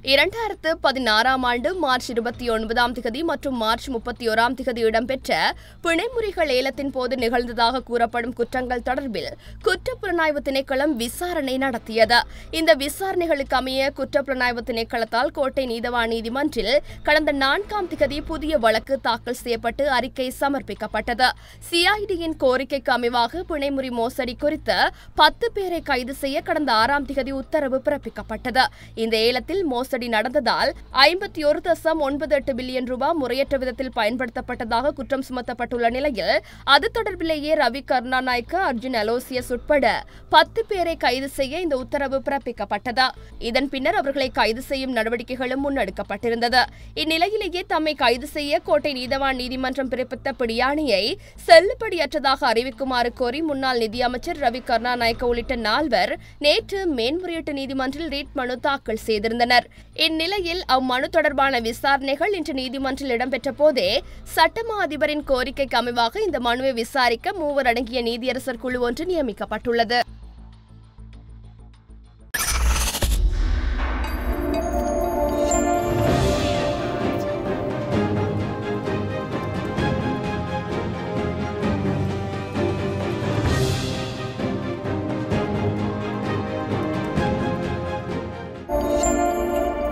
இரண்டாயிரத்து பதினாறாம் ஆண்டு மார்ச் இருபத்தி ஒன்பதாம் திகதி மற்றும் மார்ச் முப்பத்தி ஓராம் திகதி இடம்பெற்ற பிணைமுறிகள் ஏலத்தின் போது நிகழ்ந்ததாக கூறப்படும் குற்றங்கள் தொடர்பில் குற்றப்புலனாய்வு திணைக்களம் விசாரணை நடத்தியது இந்த விசாரணைகளுக்கு அமைய குற்றப்புலனாய்வு திணைக்களத்தால் கோட்டை நீதவான் நீதிமன்றில் கடந்த நான்காம் திகதி புதிய வழக்கு தாக்கல் செய்யப்பட்டு அறிக்கை சமர்ப்பிக்கப்பட்டது சிஐடியின் கோரிக்கைக்கு அமைவாக பிணைமுறி மோசடி குறித்து பத்து பேரை கைது செய்ய கடந்த ஆறாம் திகதி உத்தரவு பிறப்பிக்கப்பட்டது இந்த ஏலத்தில் மோசடி நடந்ததால் ஐம்பத்தி ஒரு தசம் ஒன்பது எட்டு பில்லியன் ரூபாய் முறையற்ற விதத்தில் பயன்படுத்தப்பட்டதாக குற்றம் சுமத்தப்பட்டுள்ள நிலையில் அது தொடர்பிலேயே ரவி கருணாநாயக்க அர்ஜுன் அலோசியஸ் உட்பட பத்து பேரை கைது செய்ய இந்த உத்தரவு பிறப்பிக்கப்பட்டது இதன் பின்னர் அவர்களை கைது செய்யும் நடவடிக்கைகளும் முன்னெடுக்கப்பட்டிருந்தது இந்நிலையிலேயே தம்மை கைது செய்ய கோட்டை நீதவான் நீதிமன்றம் பிறப்பித்த பிடியாணையை செல்லுபடியற்றதாக அறிவிக்குமாறு கோரி முன்னாள் நிதியமைச்சர் ரவி கருணாநாயக்க உள்ளிட்ட நால்வர் நேற்று மேன்முறையீட்டு நீதிமன்றில் ரீட் மனு தாக்கல் செய்திருந்தனர் இந்நிலையில் அம்மனு தொடர்பான விசாரணைகள் இன்று நீதிமன்றில் இடம்பெற்ற போதே சட்டமா அதிபரின் கோரிக்கைக்கு அமைவாக இந்த மனுவை விசாரிக்க மூவர் அடங்கிய நீதியரசர் குழு ஒன்று நியமிக்கப்பட்டுள்ளது